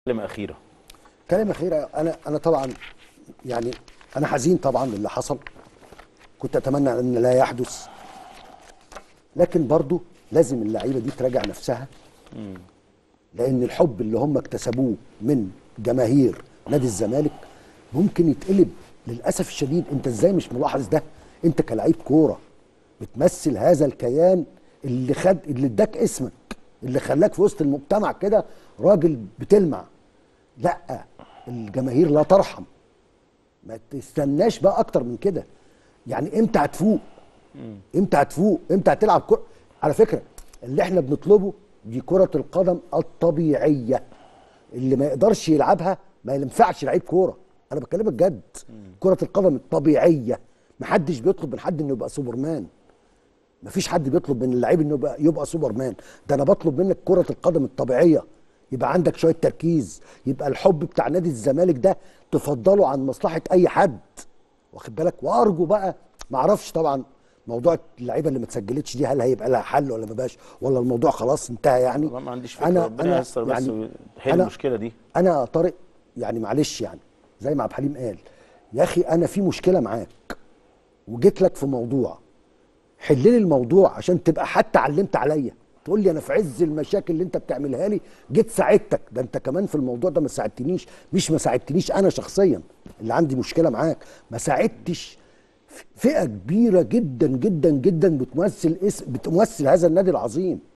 كلمة أخيرة كلمة أخيرة أنا أنا طبعا يعني أنا حزين طبعا للي حصل كنت أتمنى أن لا يحدث لكن برضو لازم اللعيبة دي تراجع نفسها لأن الحب اللي هم اكتسبوه من جماهير نادي الزمالك ممكن يتقلب للأسف الشديد أنت إزاي مش ملاحظ ده أنت كلاعب كورة بتمثل هذا الكيان اللي خد اللي اداك اسمك اللي خلاك في وسط المجتمع كده راجل بتلمع لا الجماهير لا ترحم ما تستناش بقى اكتر من كده يعني امتى هتفوق امتى هتفوق امتى هتلعب كرة على فكره اللي احنا بنطلبه دي كرة القدم الطبيعية اللي ما يقدرش يلعبها ما ينفعش لعيب كورة انا بكلمك جد كرة القدم الطبيعية محدش بيطلب من حد انه يبقى سوبرمان مفيش حد بيطلب من اللعيب انه يبقى, يبقى سوبرمان ده انا بطلب منك كرة القدم الطبيعية يبقى عندك شوية تركيز يبقى الحب بتاع نادي الزمالك ده تفضله عن مصلحة اي حد واخد بالك وارجو بقى معرفش طبعا موضوع اللعيبه اللي ما اتسجلتش دي هل هيبقى لها حل ولا ما بقاش ولا الموضوع خلاص انتهى يعني والله ما عنديش فكرة ربنا ييسر بس حل أنا- المشكلة دي انا يا طارق يعني معلش يعني زي ما عبد الحليم قال يا اخي انا في مشكله معاك وجيت لك في موضوع حل لي الموضوع عشان تبقى حتى علمت عليا تقول لي انا في عز المشاكل اللي انت بتعملها لي جيت ساعدتك ده انت كمان في الموضوع ده ما ساعدتنيش مش ما ساعدتنيش انا شخصيا اللي عندي مشكله معاك ما ساعدتش فئه كبيره جدا جدا جدا بتمثل اسم بتمثل هذا النادي العظيم